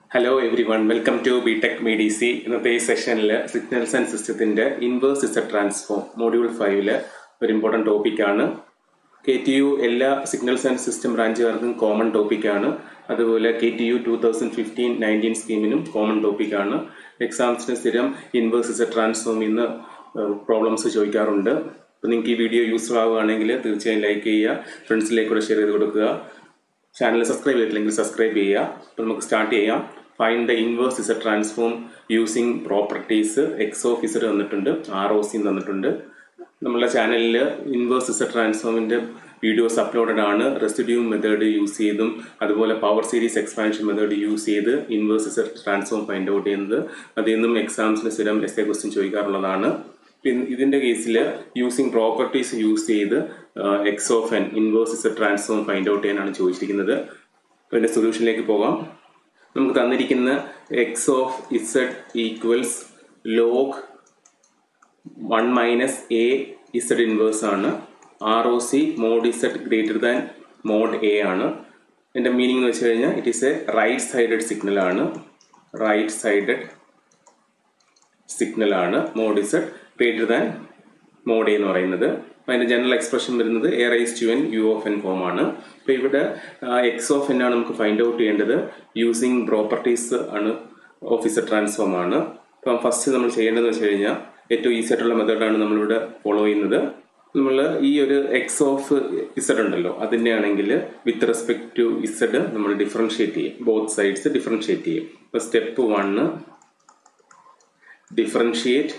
hello everyone welcome to B tech me D C ഇന്നത്തെ ഈ സെഷനിൽ signals and സിസ്റ്റത്തിന്റെ ഇൻവേഴ്സ് ഇസഡ് ട്രാൻസ്ഫോം മോഡ്യൂൾ ഫൈവില് ഒരു ഇമ്പോർട്ടൻറ്റ് ടോപ്പിക്കാണ് കെ ടി യു എല്ലാ സിഗ്നൽസ് ആൻഡ് സിസ്റ്റം ബ്രാഞ്ചുകാർക്കും കോമൺ ടോപ്പിക്കാണ് അതുപോലെ K T U two thousand fifteen nineteen സ്കീമിനും കോമൺ ടോപ്പിക്കാണ് എക്സാംസിന് സ്ഥിരം ഇൻവേഴ്സ് ഇസഡ് ട്രാൻസ്ഫോമിൽ നിന്ന് പ്രോബ്ലംസ് ചോദിക്കാറുണ്ട് അപ്പോൾ നിങ്ങൾക്ക് ഈ വീഡിയോ യൂസ്ഫുൾ ആവുകയാണെങ്കിൽ തീർച്ചയായും ലൈക്ക് ചെയ്യുക ഫ്രണ്ട്സിലേക്ക് കൂടെ ഷെയർ ചെയ്ത് കൊടുക്കുക ചാനൽ സബ്സ്ക്രൈബ് ചെയ്തിട്ടില്ലെങ്കിൽ സബ്സ്ക്രൈബ് ചെയ്യുക അപ്പോൾ നമുക്ക് സ്റ്റാർട്ട് ചെയ്യാം find the inverse Z transform using properties X of Z തന്നിട്ടുണ്ട് ആർ ഒ സിയും തന്നിട്ടുണ്ട് നമ്മളുടെ ചാനലിൽ ഇൻവേഴ്സ് ഇസഡ് ട്രാൻസ്ഫോമിൻ്റെ വീഡിയോസ് അപ്ലോഡഡ് ആണ് റെസിഡ്യൂ മെത്തേഡ് യൂസ് ചെയ്തും അതുപോലെ power series expansion method use ചെയ്ത് inverse Z transform find out ചെയ്യുന്നത് അതിൽ നിന്നും എക്സാംസിന് സ്ഥിരം എസ് എ ക്വസ്റ്റ്യൻ ചോദിക്കാറുള്ളതാണ് പിന്നെ ഇതിന്റെ കേസിൽ യൂസിങ് പ്രോപ്പർട്ടീസ് യൂസ് ചെയ്ത് X of N inverse Z transform find out ചെയ്യാനാണ് ചോദിച്ചിരിക്കുന്നത് അതിന്റെ സൊല്യൂഷനിലേക്ക് പോകാം നമുക്ക് തന്നിരിക്കുന്ന X of Z equals log one minus A Z inverse ആണ് R O C mod Z greater than mod A ആണ് ഇതിന്റെ മീനിങ് എന്ന് വെച്ച് കഴിഞ്ഞാൽ it is a right sided signal ആണ് റൈറ്റ് സൈഡഡ് സിഗ്നൽ ആണ് mod Z greater than mod എന്ന് പറയുന്നത് അതിന്റെ ജനറൽ എക്സ്പ്രഷൻ വരുന്നത് A raise to N U of N form ആണ് അപ്പോൾ ഇവിടെ എക്സ് ഓഫ് എൻ ആണ് നമുക്ക് ഫൈൻഡ് ഔട്ട് ചെയ്യേണ്ടത് യൂസിങ് പ്രോപ്പർട്ടീസ് ആണ് ഓഫീസർ ട്രാൻസ്ഫോം ആണ് അപ്പം ഫസ്റ്റ് നമ്മൾ ചെയ്യേണ്ടതെന്ന് വെച്ച് കഴിഞ്ഞാൽ ഏറ്റവും ഈസി ആയിട്ടുള്ള മെത്തേഡാണ് നമ്മളിവിടെ ഫോളോ ചെയ്യുന്നത് നമ്മൾ ഈ ഒരു എക്സ് ഓഫ് ഇസഡ് ഉണ്ടല്ലോ അതിൻ്റെ ആണെങ്കിൽ വിത്ത് റെസ്പെക്ട് ടു ഇസഡ് നമ്മൾ ഡിഫറൻഷിയേറ്റ് ചെയ്യും ബോത്ത് സൈഡ്സ് ഡിഫറൻഷിയേറ്റ് ചെയ്യും ഇപ്പോൾ step one differentiate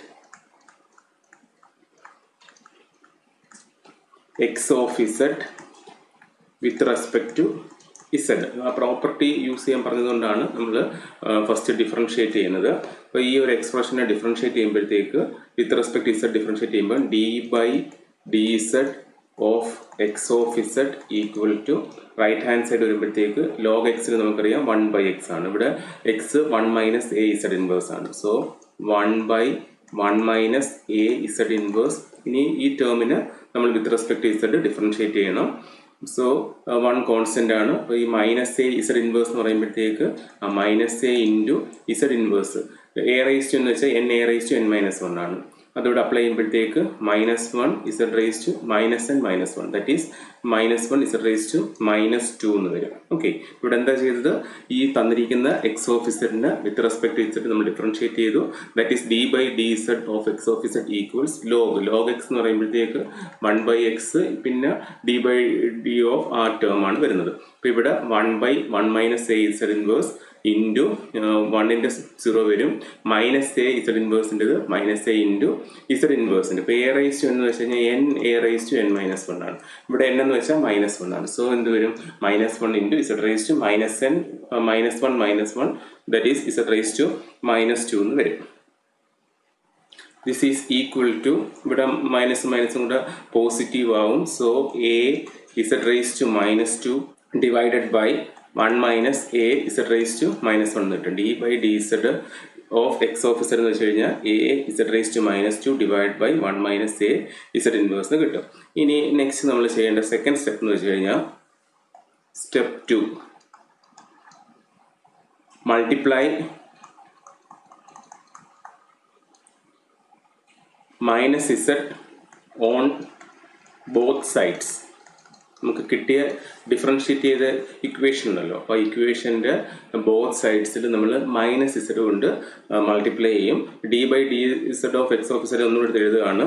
x of z with respect to z ആ പ്രോപ്പർട്ടി യൂസ് ചെയ്യാൻ പറഞ്ഞതുകൊണ്ടാണ് നമ്മൾ ഫസ്റ്റ് ഡിഫറൻഷിയേറ്റ് ചെയ്യുന്നത് അപ്പോൾ ഈ ഒരു എക്സ്പ്രഷനെ ഡിഫറൻഷിയേറ്റ് ചെയ്യുമ്പോഴത്തേക്ക് വിത്ത് റെസ്പെക്ട് ഇസഡ് ഡിഫറൻഷിയേറ്റ് ചെയ്യുമ്പോൾ D by D Z of X of Z equal to right hand side വരുമ്പോഴത്തേക്ക് ലോഗ് എക്സിന് നമുക്കറിയാം വൺ ബൈ എക്സ് ആണ് ഇവിടെ X one minus A Z inverse ആണ് so one by one minus A Z inverse ഇനി ഈ ടേമിന് നമ്മൾ വിത്ത് റെസ്പെക്ട് ഇസഡ് ഡിഫറൻഷിയേറ്റ് ചെയ്യണം സോ വൺ കോൺസ്റ്റന്റ് ആണ് അപ്പോൾ ഈ മൈനസ് എ ഇസഡ് ഇൻവേഴ്സ് എന്ന് പറയുമ്പോഴത്തേക്ക് ആ minus A into Z inverse A raise to എന്ന് വെച്ചാൽ N A raise to N minus one ആണ് അതോടെ അപ്ലൈ ചെയ്യുമ്പോഴത്തേക്ക് minus one Z raise to minus N minus one that is minus one Z raise to minus two എന്ന് വരും okay ഇവിടെ എന്താ ചെയ്തത് ഈ തന്നിരിക്കുന്ന എക്സ് ഓഫ് ഇസഡിന് വിത്ത് റെസ്പെക്ട് ഇസഡ് നമ്മൾ ഡിഫറൻഷിയേറ്റ് ചെയ്തു that is D by D Z of X of Z equals log log X എന്ന് പറയുമ്പോഴത്തേക്ക് വൺ ബൈ എക്സ് പിന്നെ ഡി ബൈ ഡി ഓഫ് ആ ടേം ആണ് വരുന്നത് അപ്പോൾ ഇവിടെ one by one minus A Z inverse into വണ്ണിൻ്റെ സീറോ വരും മൈനസ് എ ഇസഡ് ഇൻവേഴ്സിൻ്റെത് മൈനസ് എ ഇൻറ്റു ഇസഡ് ഇൻവേഴ്സിൻ്റെ ഇപ്പോൾ എ റൈസ് ടു എന്ന് വെച്ച് കഴിഞ്ഞാൽ N A raise to N minus one ആണ് ഇവിടെ എൻ എന്ന് വെച്ചാൽ മൈനസ് വൺ ആണ് സോ എന്ത് വരും minus one into Z raise to minus N minus one minus one that is Z raise to minus two എന്ന് വരും ദിസ് ഈസ് ഈക്വൽ ടു ഇവിടെ മൈനസ് മൈനസും കൂടെ പോസിറ്റീവ് ആവും so A Z raise to minus two divided by one minus A Z raise to minus one കിട്ടും D by D Z of X of Z എന്ന് വെച്ച് കഴിഞ്ഞാൽ A Z raise to minus to divide by one minus A Z inverse എന്ന് കിട്ടും ഇനി next നമ്മൾ ചെയ്യേണ്ട second step എന്ന് വെച്ച് കഴിഞ്ഞാൽ step two multiply minus Z on both sides നമുക്ക് കിട്ടിയ ഡിഫറൻഷിയേറ്റ് ചെയ്ത ഇക്വേഷൻ ഉണ്ടല്ലോ അപ്പോൾ ഇക്വേഷൻ്റെ ബോത്ത് സൈഡ്സിൽ നമ്മൾ മൈനസ് ഇസഡ് കൊണ്ട് മൾട്ടിപ്ലൈ ചെയ്യും D by D Z of X of Z ഒന്നുകൂടി എഴുതുകയാണ്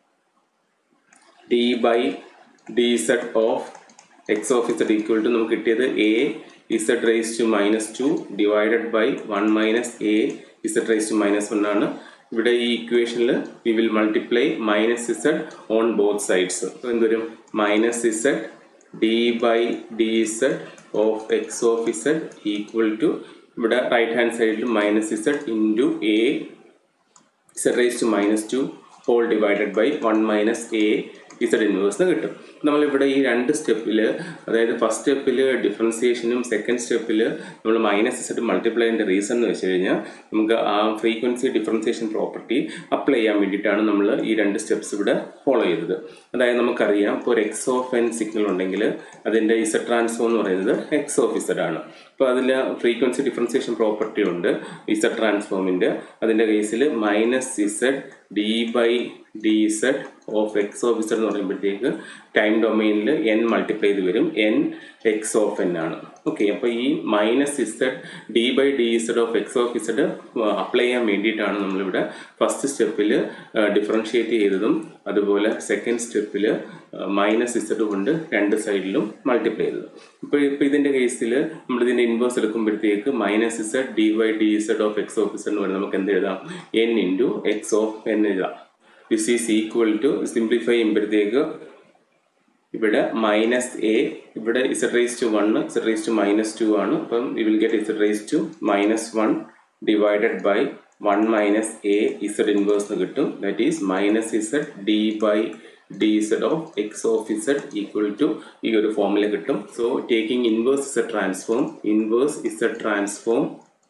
D by D Z of X of Z equal to നമുക്ക് കിട്ടിയത് A Z raise to minus two divided by one minus A Z raise to minus one ആണ് ഇവിടെ ഈ ഇക്വേഷനിൽ we will multiply minus Z on both sides എന്ത് വരും minus Z D by D Z of X of Z equal to ഇവിടെ right hand സൈഡിൽ minus Z into A Z raise to minus two whole divided by one minus A Z inverse കിട്ടും നമ്മളിവിടെ ഈ രണ്ട് സ്റ്റെപ്പിൽ അതായത് first സ്റ്റെപ്പിൽ ഡിഫറൻസിയേഷനും second സ്റ്റെപ്പിൽ നമ്മൾ മൈനസ് ഇസഡ് മൾട്ടിപ്ലൈ ചെയ്യേണ്ട റീസൺ എന്ന് വെച്ച് കഴിഞ്ഞാൽ നമുക്ക് ആ ഫ്രീക്വൻസി ഡിഫറൻസിയേഷൻ പ്രോപ്പർട്ടി അപ്ലൈ ചെയ്യാൻ വേണ്ടിയിട്ടാണ് നമ്മൾ ഈ രണ്ട് സ്റ്റെപ്സ് ഇവിടെ ഫോളോ ചെയ്തത് അതായത് നമുക്കറിയാം ഇപ്പോൾ ഒരു എക്സ് ഓഫ് എൻ സിഗ്നൽ ഉണ്ടെങ്കിൽ അതിൻ്റെ ഇസഡ് ട്രാൻസ്ഫോം എന്ന് പറയുന്നത് എക്സ് ഓഫ് ഇസഡ് ആണ് അപ്പോൾ അതിൽ ഫ്രീക്വൻസി ഡിഫറൻസിയേഷൻ പ്രോപ്പർട്ടി ഉണ്ട് ഇസഡ് ട്രാൻസ്ഫോമിൻ്റെ അതിൻ്റെ കേസിൽ minus Z D by D Z of X of Z എന്ന് പറയുമ്പോഴത്തേക്ക് ടൈം ഡൊമൈനിൽ എൻ മൾട്ടിപ്ലൈ ചെയ്ത് വരും എൻ എക്സ് ഓഫ് എൻ ആണ് ഓക്കെ അപ്പോൾ ഈ minus Z D by D Z of X of Z apply ചെയ്യാൻ വേണ്ടിയിട്ടാണ് നമ്മളിവിടെ ഫസ്റ്റ് സ്റ്റെപ്പിൽ ഡിഫറൻഷിയേറ്റ് ചെയ്തതും അതുപോലെ സെക്കൻഡ് സ്റ്റെപ്പിൽ മൈനസ് ഇസഡ് കൊണ്ട് രണ്ട് സൈഡിലും മൾട്ടിപ്ലൈ ചെയ്തത് ഇപ്പോൾ ഇപ്പോൾ ഇതിൻ്റെ കേസിൽ നമ്മളിതിൻ്റെ ഇൻവേഴ്സ് എടുക്കുമ്പോഴത്തേക്ക് minus Z D by D Z of X of Z എന്ന് പറയുന്നത് നമുക്ക് എന്ത് എഴുതാം N into X of N എഴുതാം this is equal to simplify ചെയ്യുമ്പോഴത്തേക്ക് ഇവിടെ മൈനസ് എ ഇവിടെ Z raise to one Z raise to minus two ആണ് അപ്പം you will get Z raise to minus one divided by one minus A Z inverse എന്ന് കിട്ടും that is minus Z D by D Z of X of Z equal to ഈ ഒരു ഫോമിൽ കിട്ടും so taking inverse Z transform inverse Z transform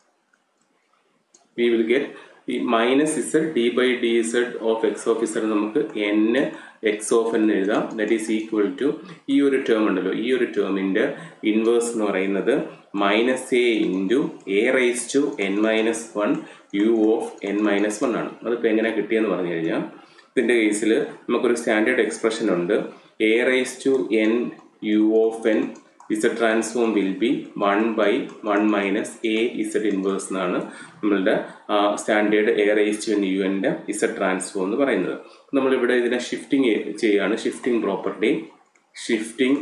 we will get ഈ minus Z D by D Z of X of Z നമുക്ക് N X of എന്ന് എഴുതാം that is equal to ഈ ഒരു ടേം ഉണ്ടല്ലോ ഈ ഒരു ടേമിൻ്റെ ഇൻവേഴ്സ് എന്ന് പറയുന്നത് minus A into A raise to N minus one U of N minus one ആണ് അതിപ്പോൾ എങ്ങനെ കിട്ടിയെന്ന് പറഞ്ഞു കഴിഞ്ഞാൽ ഇതിൻ്റെ കേസിൽ നമുക്കൊരു സ്റ്റാൻഡേർഡ് എക്സ്പ്രഷൻ ഉണ്ട് A raise to N U of N Z transform will be one by one minus A Z inverse എന്നാണ് നമ്മളുടെ standard A raise to N U എൻ്റെ ഇസഡ് ട്രാൻസ്ഫോം എന്ന് പറയുന്നത് നമ്മളിവിടെ ഇതിനെ ഷിഫ്റ്റിംഗ് ചെയ്യുകയാണ് shifting property shifting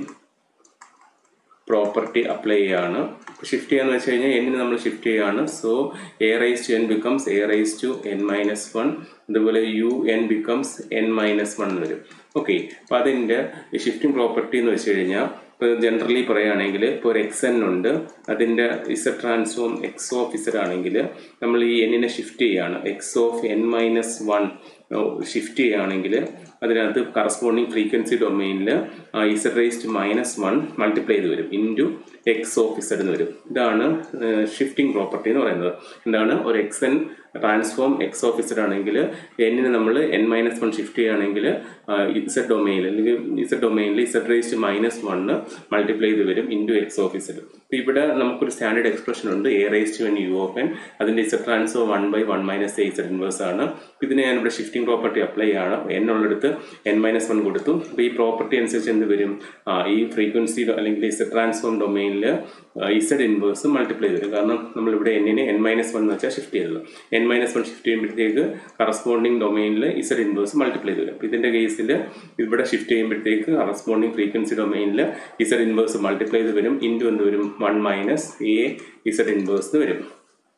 property apply ചെയ്യാണ് shift ചെയ്യാന്ന് വെച്ച് കഴിഞ്ഞാൽ എന്നിന് നമ്മൾ ഷിഫ്റ്റ് ചെയ്യാണ് so A raise to N becomes A raise to N minus one അതുപോലെ U N becomes N minus one വരും ഓക്കെ അപ്പോൾ അതിൻ്റെ ഷിഫ്റ്റിംഗ് പ്രോപ്പർട്ടി എന്ന് വെച്ച് കഴിഞ്ഞാൽ ഇപ്പോൾ ജനറലി പറയുകയാണെങ്കിൽ ഇപ്പോൾ ഒരു എക്സ് എൻ ഉണ്ട് അതിൻ്റെ Z transform X of Z ആണെങ്കിൽ നമ്മൾ ഈ എന്നിനെ ഷിഫ്റ്റ് ചെയ്യുകയാണ് X of N minus one shift ചെയ്യുകയാണെങ്കിൽ അതിനകത്ത് കറസ്പോണ്ടിങ് ഫ്രീക്വൻസി ഡൊമൈനിൽ Z raised minus one multiply ചെയ്ത് വരും ഇൻറ്റു എക്സ് ഓഫ് ഇസഡ് എന്ന് വരും ഇതാണ് ഷിഫ്റ്റിംഗ് പ്രോപ്പർട്ടി എന്ന് പറയുന്നത് എന്താണ് ഒരു X N transform X of Z ആണെങ്കിൽ എന്നിന് നമ്മൾ എൻ മൈനസ് വൺ ഷിഫ്റ്റ് ചെയ്യുകയാണെങ്കിൽ ഇസഡ് ഡൊമൈനിൽ അല്ലെങ്കിൽ ഇസഡ് ഡൊമൈനിൽ Z raised minus one multiply ചെയ്ത് വരും ഇൻറ്റു എക്സ് ഓഫ് ഇസഡ് ഇപ്പോൾ ഇവിടെ നമുക്കൊരു സ്റ്റാൻഡേർഡ് എക്സ്പ്രഷൻ ഉണ്ട് A raised one U of N അതിൻ്റെ Z transform one by one minus A Z inverse ആണ് ഇതിനെ ഞാൻ ഇവിടെ ഷിഫ്റ്റിംഗ് പ്രോപ്പർട്ടി അപ്ലൈ ചെയ്യാണ് എൻ ഉള്ളിടത്ത് എൻ മൈനസ് വൺ കൊടുത്തു അപ്പോൾ ഈ പ്രോപ്പർട്ടി അനുസരിച്ച് എന്ത് വരും ഈ ഫ്രീക്വൻസി അല്ലെങ്കിൽ ഇസഡ് ട്രാൻസ്ഫോം ഡൊമൈനിൽ ഇസഡ് ഇൻവേഴ്സ് മൾട്ടിപ്ലൈ ചെയ്തു കാരണം നമ്മളിവിടെ എന്നിനെ എൻ മൈനസ് വൺ എന്ന് വെച്ചാൽ ഷിഫ്റ്റ് ചെയ്തത് എൻ മൈനസ് വൺ ഷിഫ്റ്റ് ചെയ്യുമ്പോഴത്തേക്ക് കറസ്പോണ്ടിങ് ഡൊമൈനിൽ ഇസഡ് ഇൻവേഴ്സ് മൾട്ടിപ്ലൈ ചെയ്തു അപ്പോൾ ഇതിൻ്റെ കേസിൽ ഇവിടെ ഷിഫ്റ്റ് ചെയ്യുമ്പോഴത്തേക്ക് കറസ്പോണ്ടിങ് ഫ്രീക്വൻസി ഡൊമൈനിൽ ഇസഡ് ഇൻവേഴ്സ് മൾട്ടിപ്ലൈ ചെയ്ത് വരും ഇൻറ്റു എന്ത് വരും one minus A Z inverse എന്ന് വരും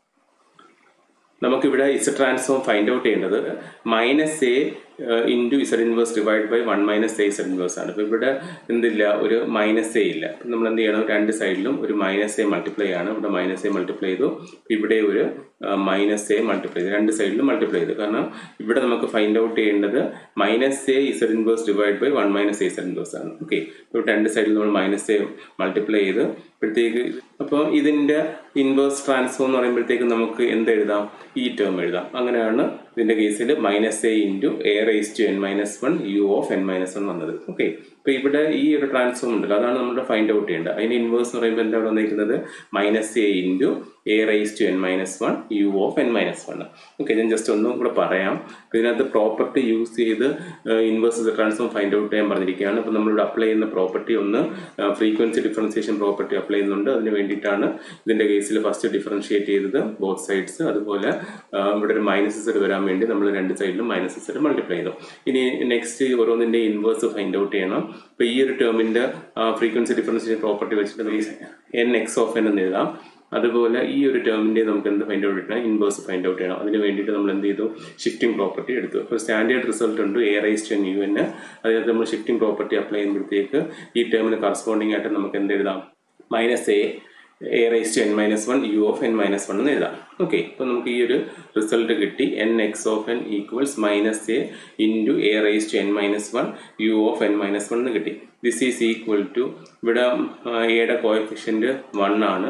നമുക്കിവിടെ ഇസഡ് ട്രാൻസ്ഫോം ഫൈൻഡ് ഔട്ട് ചെയ്യേണ്ടത് minus A into Z inverse divide by one minus A Z inverse ആണ് അപ്പോൾ ഇവിടെ എന്തില്ല ഒരു മൈനസ് എ ഇല്ല അപ്പം നമ്മൾ എന്ത് ചെയ്യണം രണ്ട് സൈഡിലും ഒരു മൈനസ് എ മൾട്ടിപ്ലൈ ആണ് ഇവിടെ മൈനസ് എ മൾട്ടിപ്ലൈ ചെയ്തു ഇവിടെ ഒരു മൈനസ് എ മൾട്ടിപ്ലൈ ചെയ്തു രണ്ട് സൈഡിലും മൾട്ടിപ്ലൈ ചെയ്തു കാരണം ഇവിടെ നമുക്ക് ഫൈൻഡ് ഔട്ട് ചെയ്യേണ്ടത് minus A Z inverse divide by one minus A Z inverse ആണ് ഓക്കെ ഇപ്പോൾ രണ്ട് സൈഡിൽ നമ്മൾ മൈനസ് എ മൾട്ടിപ്ലൈ ചെയ്ത് അപ്പോഴത്തേക്ക് അപ്പോൾ ഇതിൻ്റെ ഇൻവേഴ്സ് ട്രാൻസ്ഫോം എന്ന് പറയുമ്പോഴത്തേക്ക് നമുക്ക് എന്ത് എഴുതാം ഈ ടേം എഴുതാം അങ്ങനെയാണ് ഇതിൻ്റെ കേസിൽ minus A into A raise to N minus one U of N minus one വന്നത് ഓക്കെ അപ്പോൾ ഇവിടെ ഈ ഒരു ട്രാൻസ്ഫോം ഉണ്ടല്ലോ അതാണ് നമ്മുടെ ഫൈൻഡ് ഔട്ട് ചെയ്യേണ്ടത് അതിന് ഇൻവേഴ്സ് എന്ന് പറയുമ്പോൾ എന്താ വന്നിരിക്കുന്നത് minus A into A raise to N minus one U of N minus one okay ഞാൻ ജസ്റ്റ് ഒന്നും കൂടെ പറയാം ഇതിനകത്ത് പ്രോപ്പർട്ടി യൂസ് ചെയ്ത് ഇൻവേഴ്സ് ട്രാൻസ്ഫോം ഫൈൻഡ് ഔട്ട് ചെയ്യാൻ പറഞ്ഞിരിക്കുകയാണ് അപ്പോൾ നമ്മളിവിടെ അപ്ലൈ ചെയ്യുന്ന പ്രോപ്പർട്ടി ഒന്ന് ഫ്രീക്വൻസി ഡിഫറൻസിയേഷൻ പ്രോപ്പർട്ടി അപ്ലൈ ചെയ്യുന്നുണ്ട് അതിന് വേണ്ടിയിട്ടാണ് ഇതിൻ്റെ കേസിൽ ഫസ്റ്റ് ഡിഫറൻഷിയേറ്റ് ചെയ്തത് ബോത്ത് സൈഡ്സ് അതുപോലെ ഇവിടെ ഒരു മൈനസ് സെഡ് വരാൻ വേണ്ടി നമ്മൾ രണ്ട് സൈഡിലും മൈനസ് സെഡ് മൾട്ടിപ്ലൈ ചെയ്തു ഇനി നെക്സ്റ്റ് ഓരോന്നിൻ്റെ ഇൻവേഴ്സ് ഫൈൻഡ് ഔട്ട് ചെയ്യണം അപ്പോൾ ഈ ഒരു ടേമിൻ്റെ ഫ്രീക്വൻസി ഡിഫറൻസിയേഷൻ പ്രോപ്പർട്ടി വെച്ചിട്ട് എൻ എക്സ് ഓഫ് എൻ എന്ന് എഴുതാം അതുപോലെ ഈ ഒരു ടേമിൻ്റെ നമുക്ക് എന്ത് ഫൈൻഡ് ഔട്ട് ചെയ്യണം ഇൻവേഴ്സ് ഫൈൻഡ് ഔട്ട് ചെയ്യണം അതിന് വേണ്ടിയിട്ട് നമ്മൾ എന്ത് ചെയ്തു ഷിഫ്റ്റിംഗ് പ്രോപ്പർട്ടി എടുത്തു അപ്പോൾ സ്റ്റാൻഡേർഡ് റിസൾട്ട് ഉണ്ട് A raise to N U N അതിനകത്ത് നമ്മൾ ഷിഫ്റ്റിംഗ് പ്രോപ്പർട്ടി അപ്ലൈ ചെയ്യുമ്പോഴത്തേക്ക് ഈ ടേമിന് കറസ്പോണ്ടിങ് ആയിട്ട് നമുക്ക് എന്ത് എഴുതാം minus A A raise to N minus one U of N minus one എന്ന് എഴുതാം ഓക്കെ അപ്പോൾ നമുക്ക് ഈ ഒരു റിസൾട്ട് കിട്ടി N X of N equals minus A into A raise to N minus one U of N minus one എന്ന് കിട്ടി this is equal to ഇവിടെ എയുടെ കോയഫിഷ്യൻറ്റ് വൺ ആണ്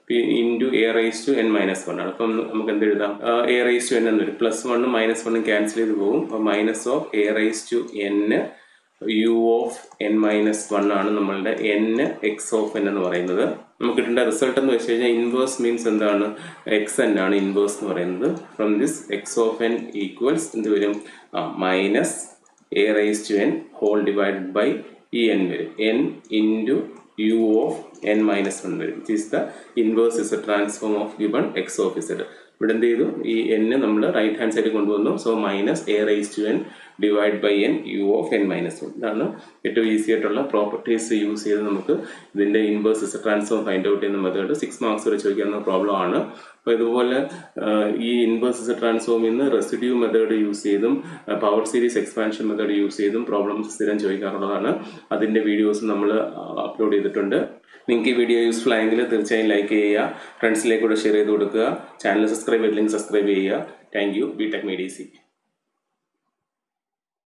into A raise to N minus one ആണ് അപ്പം നമുക്ക് എന്ത് എഴുതാം എ റൈസ് ടു എൻ എന്ന് വരും പ്ലസ് വണ്ണും മൈനസ് വണ്ണും ക്യാൻസൽ ചെയ്ത് പോകും അപ്പോൾ minus of A raise to N U of N minus one ആണ് നമ്മളുടെ എൻ എക്സ് ഓഫ് എൻ എന്ന് പറയുന്നത് നമുക്ക് കിട്ടേണ്ട റിസൾട്ട് എന്ന് വെച്ച് കഴിഞ്ഞാൽ ഇൻവേഴ്സ് മീൻസ് എന്താണ് എക്സ് എൻ ആണ് ഇൻവേഴ്സ് എന്ന് പറയുന്നത് from this X of N equals എന്ത് വരും minus A raise to N whole divided by E N വരും N into U of N minus one വരും it is the inverse Z a transform of given X of Z ഇവിടെ എന്ത് ചെയ്തു ഈ N നമ്മൾ right hand സൈഡിൽ കൊണ്ടുവന്നു so minus A raise to N divide by N U of N minus one ഇതാണ് ഏറ്റവും ഈസി ആയിട്ടുള്ള പ്രോപ്പർട്ടീസ് യൂസ് ചെയ്ത് നമുക്ക് ഇതിന്റെ inverse Z transform find out ചെയ്യുന്ന മെത്തേഡ് സിക്സ് മാർക്സ് വരെ ചോദിക്കാവുന്ന പ്രോബ്ലം ആണ് അപ്പോൾ ഇതുപോലെ ഈ ഇൻവേഴ്സസ് ട്രാൻസ്ഫോമിൽ നിന്ന് റെസിഡ്യൂ മെത്തേഡ് യൂസ് ചെയ്തും power series expansion method use ചെയ്തും പ്രോബ്ലംസ് സ്ഥിരം ചോദിക്കാറുള്ളതാണ് അതിൻ്റെ വീഡിയോസ് നമ്മൾ അപ്ലോഡ് ചെയ്തിട്ടുണ്ട് നിങ്ങൾക്ക് ഈ വീഡിയോ യൂസ്ഫുൾ ആയെങ്കിൽ തീർച്ചയായും ലൈക്ക് ചെയ്യുക ഫ്രണ്ട്സിലേക്ക് കൂടെ ഷെയർ ചെയ്ത് കൊടുക്കുക ചാനൽ സബ്സ്ക്രൈബ് ചെയ്തില്ലെങ്കിൽ സബ്സ്ക്രൈബ് ചെയ്യുക thank you B tech media C